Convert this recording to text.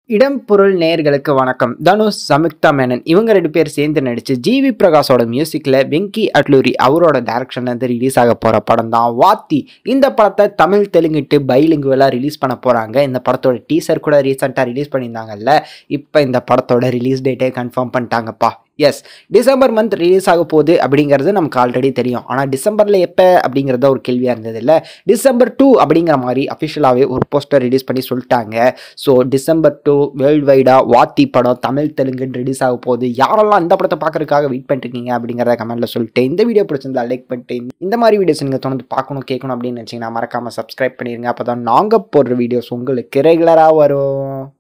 இடம் பொருள் நேயர்களுக்கு வணக்கம் தனுஷ் சமிக்தா மேனன் இவங்க ரெண்டு பேர் சேர்ந்து நடிச்சு ஜிவி பிரகாஷோட மியூசிக்ல வெங்கி அட்லூரி அவரோட டைரக்ஷன்ல இருந்து ரிலீஸ் ஆக போற படம் தான் வாத்தி இந்த படத்தை தமிழ் தெலுங்குட்டு பைலிங்குவலா ரிலீஸ் பண்ண போறாங்க இந்த படத்தோட டீசர் கூட ரீசெண்டாக ரிலீஸ் பண்ணியிருந்தாங்கல்ல இப்போ இந்த படத்தோட ரிலீஸ் டேட்டே கன்ஃபார்ம் பண்ணிட்டாங்கப்பா எஸ் டிசம்பர் மந்த் ரிலீஸ் ஆக போகுது அப்படிங்கிறது நமக்கு ஆல்ரெடி தெரியும் ஆனால் டிசம்பரில் எப்போ அப்படிங்கிறத ஒரு கேள்வியாக இருந்தது இல்லை டிசம்பர் டூ அப்படிங்கிற மாதிரி அஃபிஷியலாகவே ஒரு போஸ்டர் ரிலீஸ் பண்ணி சொல்லிட்டாங்க ஸோ டிசம்பர் டூ வேர்ல்டு வைடாக வாத்தி படம் தமிழ் தெலுங்குன்னு ரிலீஸ் ஆக போகுது யாரெல்லாம் இந்த படத்தை பார்க்கறதுக்காக வெயிட் பண்ணிருக்கீங்க அப்படிங்கிறத கமெண்ட்டில் சொல்லிட்டு இந்த வீடியோ பிடிச்சிருந்தா லைக் பண்ணிட்டு இந்த மாதிரி வீடியோஸ் நீங்கள் தொடர்ந்து பார்க்கணும் கேட்கணும் அப்படின்னு நினச்சிங்கன்னா மறக்காமல் சப்ஸ்கிரைப் பண்ணிடுங்க அப்போ தான் நாங்கள் போடுற வீடியோஸ் உங்களுக்கு ரெகுலராக வரும்